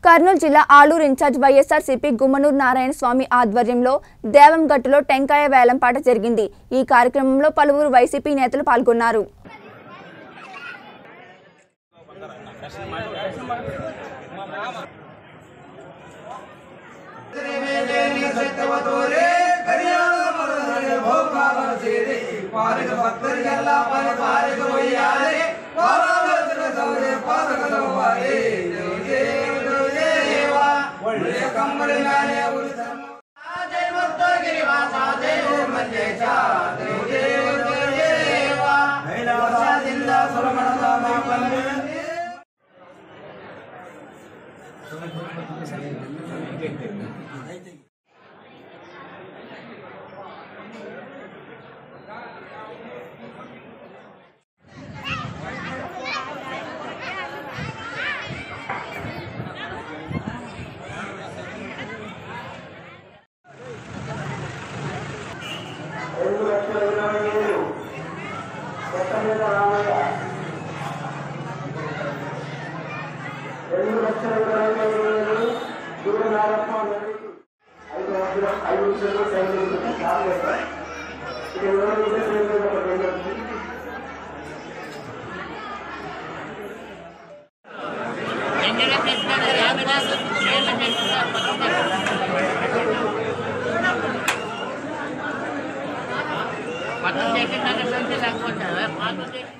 కర్నూలు జిల్లా Aluru incharge YSRCP Gummanuru Narayana Swamy ఆధ్వర్యంలో దేవంగట్టులో టెంకాయ వేలంపాట జరిగింది ఈ కార్యక్రమంలో పలువురు వైసీపీ నేతలు పాల్గొన్నారు రెండు లక్షల ఇరవై ఏడు కొత్త మీద రామయ్య రెండు లక్షల ఇరవై ఏడు సూర్యనారాయణ నదికి ఐదు వందల ఐదు నిమిషాలు టైం ఉంటుంది చాలు కదా ఇక ఇరవై నిమిషాలు ఏం లేదు ఒక రెండు నిమిషాలు. పక్కన చేసిన సంఖ్య లేకపోతే పాత